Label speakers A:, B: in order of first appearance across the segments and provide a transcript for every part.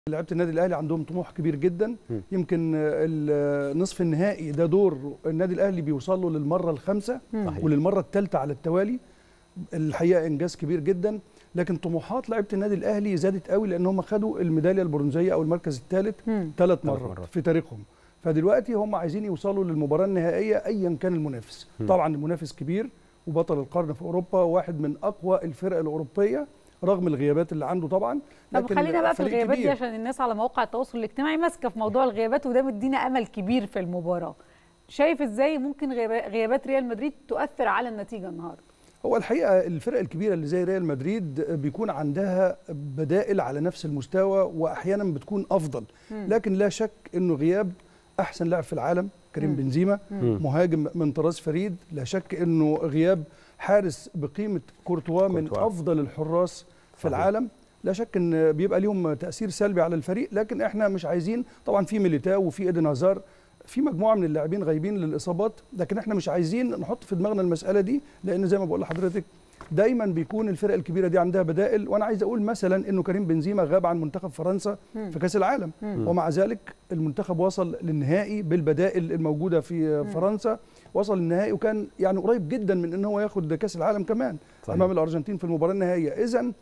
A: لعيبه النادي الاهلي عندهم طموح كبير جدا
B: م.
A: يمكن ال- نصف النهائي ده دور النادي الاهلي بيوصل له للمره الخامسه
B: صحيح.
A: وللمره الثالثه على التوالي الحقيقه انجاز كبير جدا لكن طموحات لعيبه النادي الاهلي زادت قوي لان هم خدوا الميداليه البرونزيه او المركز الثالث
C: مم.
A: ثلاث
B: مرات.
A: مرات في تاريخهم فدلوقتي هم عايزين يوصلوا للمباراه النهائيه ايا كان المنافس طبعا المنافس كبير وبطل القرن في اوروبا واحد من اقوى الفرق الاوروبيه رغم الغيابات اللي عنده طبعا
C: طب
A: لكن
C: خلينا بقى في
A: فريق
C: الغيابات دي
A: كبير.
C: عشان الناس على مواقع التواصل الاجتماعي ماسكه في موضوع الغيابات وده مدينا امل كبير في المباراه شايف ازاي ممكن غيابا- غيابات ريال مدريد تؤثر على النتيجه النهارده
A: هو الحقيقه الفرق الكبيره اللي زي ريال مدريد بيكون عندها بدائل على نفس المستوى واحيانا بتكون افضل لكن لا شك انه غياب احسن لاعب في العالم كريم
C: مم.
A: بنزيما
B: مم.
A: مهاجم من طراز فريد لا شك انه غياب حارس بقيمه كورتوا من
B: كورتوا.
A: افضل الحراس في
B: صحيح.
A: العالم لا شك ان بيبقى ليهم تاثير سلبي على الفريق لكن احنا مش عايزين طبعا في ميليتاو وفي ايدن هازار في مجموعه من اللاعبين غايبين للاصابات لكن احنا مش عايزين نحط في دماغنا المساله دي لان زي ما بقول لحضرتك دايما بيكون الفرق الكبيره دي عندها بدائل وانا عايز اقول مثلا انه كريم بنزيما غاب عن منتخب فرنسا
C: مم.
A: في كاس العالم
C: مم.
A: ومع ذلك المنتخب وصل للنهائي بالبدائل الموجوده في فرنسا وصل للنهائي وكان يعني قريب جدا من ان هو ياخد كاس العالم كمان
B: صحيح.
A: امام الارجنتين في المباراه النهائيه اذا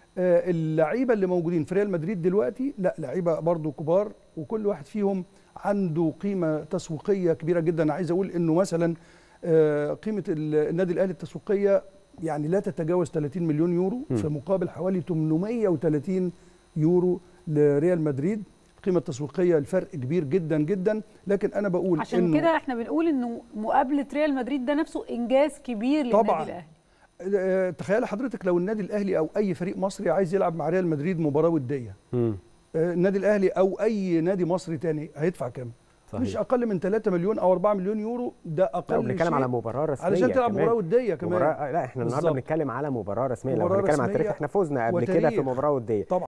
A: اللعيبه اللي موجودين في ريال مدريد دلوقتي لا لعيبه برضو كبار وكل واحد فيهم عنده قيمه تسويقيه كبيره جدا أنا عايز اقول انه مثلا آه، قيمه ال- النادي الاهلي التسويقيه يعني لا تتجاوز 30 مليون يورو
B: م.
A: في مقابل حوالي 830 يورو لريال مدريد القيمه التسويقيه الفرق كبير جدا جدا لكن انا بقول
C: عشان
A: إنه
C: كده احنا بنقول انه مقابله ريال مدريد ده نفسه انجاز كبير للنادي
A: طبعاً.
C: الاهلي
A: آه، تخيل حضرتك لو النادي الاهلي او اي فريق مصري عايز يلعب مع ريال مدريد مباراه وديه
B: مم.
A: آه، النادي الاهلي او اي نادي مصري تاني هيدفع كام
B: صحيح.
A: مش اقل من 3 مليون او 4 مليون يورو ده
B: لا
A: اقل
B: بنتكلم
A: شيء
B: على مباراه رسميه
A: علشان تلعب
B: كمان.
A: مباراه وديه كمان
B: مباراة لا احنا النهارده
A: بالظبط.
B: بنتكلم على مباراه رسميه لو
A: مباراة
B: بنتكلم على
A: رسمية
B: التاريخ احنا فزنا قبل كده في
A: وتاريخ.
B: مباراه وديه
A: طبعا